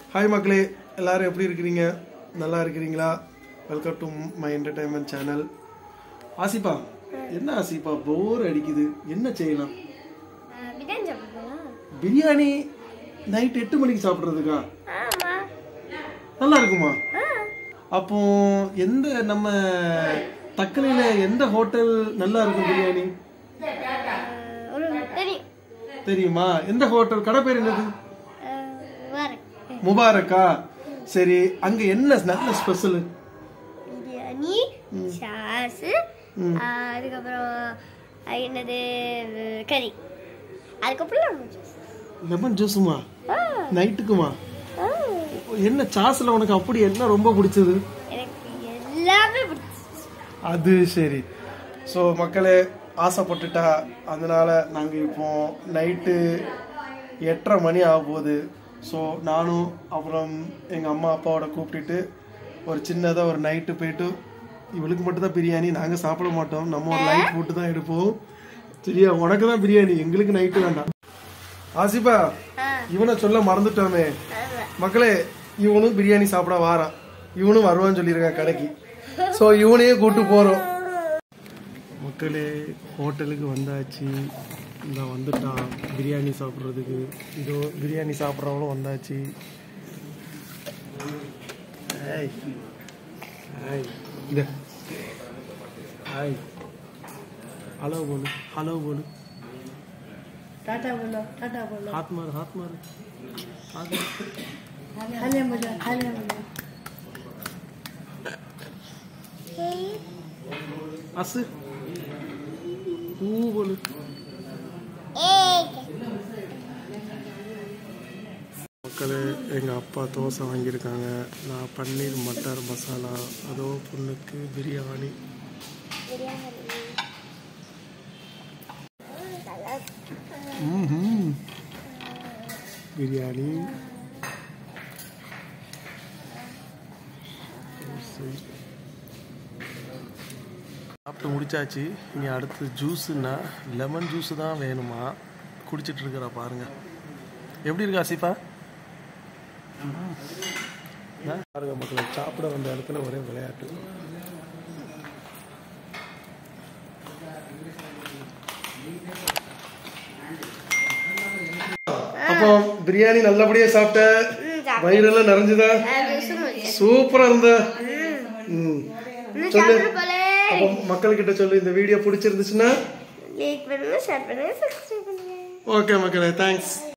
Hi மக்களே எல்லாரும் எப்படி இருக்கிறீங்க நல்லா இருக்கிறீங்களா welcome to my entertainment channel ஆசிப்பா என்ன ஆசிப்பா போர் அடிக்குது என்ன செய்யலாம் பிரியாணி சாப்பிடுங்களா பிரியாணி நைட் எட்டு மணிக்கு சாப்பிட்றதுக்கா ஆமா நல்லா இருக்குமா ஆ அப்போ எந்த நம்ம தக்கலையில எந்த ஹோட்டல் நல்லா இருக்கும் பிரியாணி ஒரு தெரியும் தெரியுமா எந்த ஹோட்டல் கடை பேர் என்னது வரேன் முபாரக்கா சரி அங்க என்ன நல்ல ஸ்பெஷல் பிரியாணி சாஸ் அதுக்கப்புறம் அது என்னது கறி அதுக்கப்புறம் லெமன் ஜூஸ் லெமன் ஜூஸுமா ஆ நைட்டுக்குமா ஆ. என்ன சாஸ்ல உனக்கு அப்படி என்ன ரொம்ப பிடிச்சது எனக்கு எல்லாமே பிடிச்சிச்சு அது சரி ஸோ மக்களே ஆசைப்பட்டுட்டா அதனால நாங்கள் இப்போ நைட்டு எட்டரை மணி ஆக போகுது ஸோ நானும் அப்புறம் எங்கள் அம்மா அப்பாவோட கூப்பிட்டுட்டு ஒரு சின்னதாக ஒரு நைட்டு போயிட்டு இவளுக்கு மட்டும் தான் பிரியாணி நாங்கள் சாப்பிட மாட்டோம் நம்ம ஒரு லைட் போட்டு தான் எடுப்போம் சரியா உனக்கு தான் பிரியாணி எங்களுக்கு நைட்டு வேண்டாம் ஆசிபா ஆ இவனை சொல்ல மறந்துட்டோமே அதான். மக்களே இவனும் பிரியாணி சாப்பிட வாரான் இவனும் வருவான்னு சொல்லியிருக்கான் கடைக்கு ஸோ இவனையே கூட்டு போறோம் மக்களே ஹோட்டலுக்கு வந்தாச்சு இந்த வந்துட்டான் பிரியாணி சாப்பிட்றதுக்கு இதோ பிரியாணி சாப்பிட்றவங்களும் வந்தாச்சு ஹாய் ஹாய் இத ஹாய் ஹலோ போலு ஹலோ போலு टाटा बोलो टाटा बोलो हाथ मार हाथ मार हाथ मार खाने बोलो खाने बोलो அசு பூ போலு மக்களே எங்கள் அப்பா தோசை வாங்கியிருக்காங்க நான் பன்னீர் மட்டர் மசாலா அதோ பொண்ணுக்கு பிரியாணி ம்ஹும். பிரியாணி தோசை. சாப்பிட்டு முடிச்சாச்சு இனி அடுத்து ஜூஸுன்னா லெமன் ஜூஸ் தான் வேணுமா குடிச்சிட்டு இருக்கிறா பாருங்க எப்படி இருக்கா ஆசிஃபா ஆ? பாருங்க மக்களை சாப்பிட வந்த இடத்துல ஒரே விளையாட்டு அப்போ பிரியாணி நல்லபடியா சாப்பிட்ட வயிறெல்லாம் நிறைஞ்சுதா சூப்பரா இருந்த ம் சொல்லு அப்போ மக்கள்கிட்ட சொல்லு இந்த வீடியோ பிடிச்சிருந்துச்சுன்னா லைக் பண்ணுங்க ஷேர் பண்ணுங்க சப்ஸ்கிரைப் பண்ணுங்க ஓகே மக்களே தேங்க்ஸ்